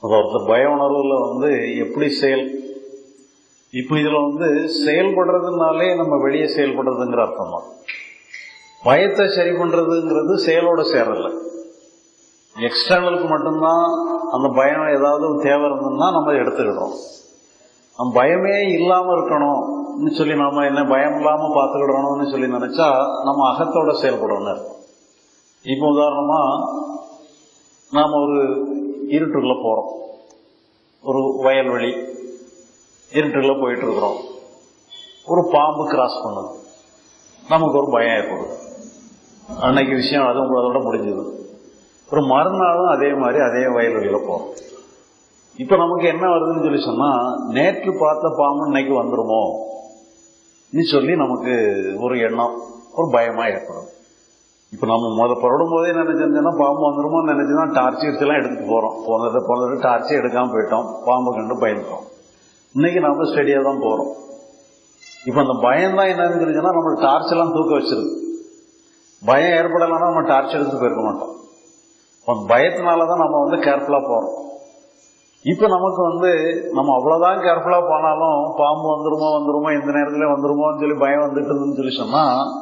அது ஒருத்தர் பய உணர்வுல வந்து எப்படி செயல் இப்போ இதுல வந்து செயல்படுறதுனாலே நம்ம வெளியே செயல்படுறதுங்கிற அர்த்தம் தான் பயத்தை சரி பண்றதுங்கிறது செயலோட சேரல எக்ஸ்டர்னலுக்கு மட்டும்தான் அந்த பயம் ஏதாவது தேவை இருந்ததுன்னா நம்ம எடுத்துக்கிடுறோம் நம்ம பயமே இல்லாம இருக்கணும்னு சொல்லி நம்ம என்ன பயம் இல்லாம பார்த்துக்கிடணும்னு சொல்லி நினைச்சா நம்ம அகத்தோட செயல்படணும் இருக்கும் இப்போ உதாரணமா நாம ஒரு இருட்டுக்குள்ள போறோம் ஒரு வயல்வெளி இருட்டுக்குள்ள போயிட்டு இருக்கிறோம் ஒரு பாம்பு கிராஸ் பண்ணுது நமக்கு ஒரு பயம் ஏற்படும் அன்னைக்கு விஷயம் அது அதோட முடிஞ்சது ஒரு மறுநாளும் அதே மாதிரி அதே வயல்வெளியில போறோம் இப்ப நமக்கு என்ன வருதுன்னு சொல்லி சொன்னா நேற்று பார்த்த பாம்பு இன்னைக்கு வந்துருமோ நீ சொல்லி நமக்கு ஒரு எண்ணம் ஒரு பயமா ஏற்படும் இப்ப நம்ம முத புறடும் போதே நினைச்சிருந்தோம்னா பாம்பு வந்துருமோன்னு நினைச்சுதான் டார்ச் எல்லாம் எடுத்துட்டு போறோம் போனது போனது டார்ச்சே எடுக்காம போயிட்டோம் பாம்பு கண்டு பயந்துட்டோம் இன்னைக்கு நாம ஸ்டடியா தான் போறோம் இப்ப அந்த பயம் தான் என்னன்னு தெரிஞ்சுன்னா நம்ம டார்ச் எல்லாம் தூக்க வச்சிருக்கு பயம் ஏற்படலைன்னா நம்ம டார்ச் எடுத்து போயிருக்க மாட்டோம் அந்த பயத்தினாலதான் நம்ம வந்து கேர்ஃபுல்லா போறோம் இப்ப நமக்கு வந்து நம்ம அவ்வளவுதான் கேர்ஃபுல்லா போனாலும் பாம்பு வந்துருமோ வந்துருமோ இந்த நேரத்துல வந்துருமோன்னு சொல்லி பயம் வந்துட்டுதுன்னு சொல்லி சொன்னா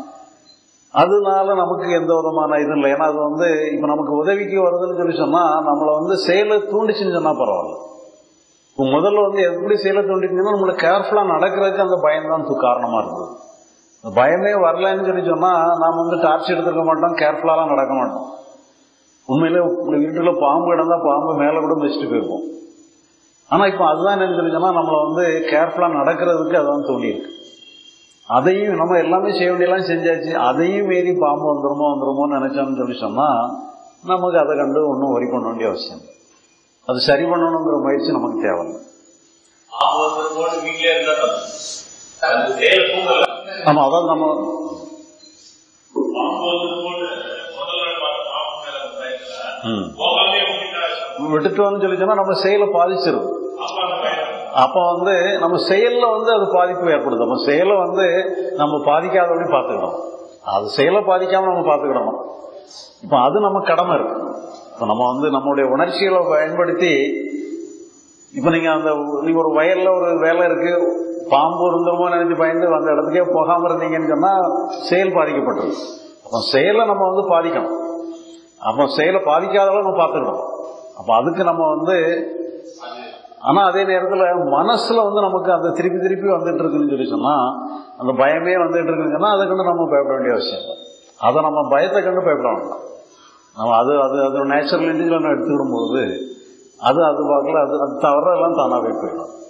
அதனால நமக்கு எந்த விதமான இது இல்லை ஏன்னா அது வந்து இப்ப நமக்கு உதவிக்கு வருதுன்னு சொல்லி சொன்னா நம்மளை வந்து செயலை தூண்டிச்சுன்னு சொன்னா பரவாயில்ல இப்போ முதல்ல வந்து எப்படி செயலை தூண்டிச்சுன்னா நம்மள கேர்ஃபுல்லா நடக்கிறதுக்கு அந்த பயம் தான் காரணமா இருந்தது அந்த பயமே வரலன்னு சொல்லி சொன்னா நாம வந்து டார்ச் எடுத்துக்க மாட்டோம் கேர்ஃபுல்லாலாம் நடக்க மாட்டோம் உண்மையிலே வீட்டுல பாம்பு இடந்தா பாம்பு மேல கூட வச்சுட்டு போயிருப்போம் ஆனா இப்ப அதுதான் என்னன்னு சொல்லி சொன்னா நம்மளை வந்து கேர்ஃபுல்லா நடக்கிறதுக்கு அதான் தோண்டி இருக்கு அதையும் நம்ம எல்லாமே செய்ய வேண்டியெல்லாம் செஞ்சாச்சு அதையும் மீறி பாம்பு வந்துருமோ வந்துருமோன்னு நினைச்சோம்னு சொல்லி சொன்னா நமக்கு அதை கண்டு ஒன்றும் வரி பண்ண வேண்டிய அவசியம் இல்லை அது சரி பண்ணணுங்கிற முயற்சி நமக்கு தேவையில்லை பாம்பு வந்து போட்டு வீட்லயே இருந்தா அது செயல் தூங்கல ஆமா அதாவது நம்ம பாம்பு வந்து போட்டு முதல்ல பார்த்த பாம்பு மேல அந்த பயத்துல ம், போகாமே விட்டுட்டா விட்டுட்டோம்னு சொல்லி சொன்னா நம்ம செயலை பாதிச்சிருது அப்ப அந்த பயம் அப்ப வந்து நம்ம செயல்ல வந்து அது பாதிப்பு ஏற்படுது நம்ம செயலை வந்து நம்ம பாதிக்காதபடி பார்த்துக்கணும் அது செயலை பாதிக்காம நம்ம பார்த்துக்கிடணும் இப்ப அது நம்ம கடமை இருக்கு இப்ப நம்ம வந்து நம்மளுடைய உணர்ச்சிகளை பயன்படுத்தி இப்ப நீங்க அந்த நீங்க ஒரு வயல்ல ஒரு வேலை இருக்கு பாம்பு இருந்துருமோ நினைச்சு பயந்து அந்த இடத்துக்கே போகாம இருந்தீங்கன்னு சொன்னா செயல் பாதிக்கப்பட்டிருக்கு அப்ப செயலை நம்ம வந்து பாதிக்கணும் அப்ப செயலை பாதிக்காத அளவு நம்ம பார்த்துக்கணும் அப்ப அதுக்கு நம்ம வந்து ஆனா அதே நேரத்துல மனசுல வந்து நமக்கு அந்த திருப்பி திருப்பி வந்துட்டு இருக்குன்னு சொல்லி சொன்னா அந்த பயமே வந்துட்டு இருக்குன்னு சொன்னா அதை கண்டு நம்ம பயப்பட வேண்டிய அவசியம் இல்லை அதை நம்ம பயத்தை கண்டு பயப்பட வேண்டாம் நம்ம அது அது அது நேச்சுரல் இன்டிஜுவல் எடுத்துக்கிடும் போது அது அது பார்க்கல அது அது தவறெல்லாம் தானாகவே போயிடும்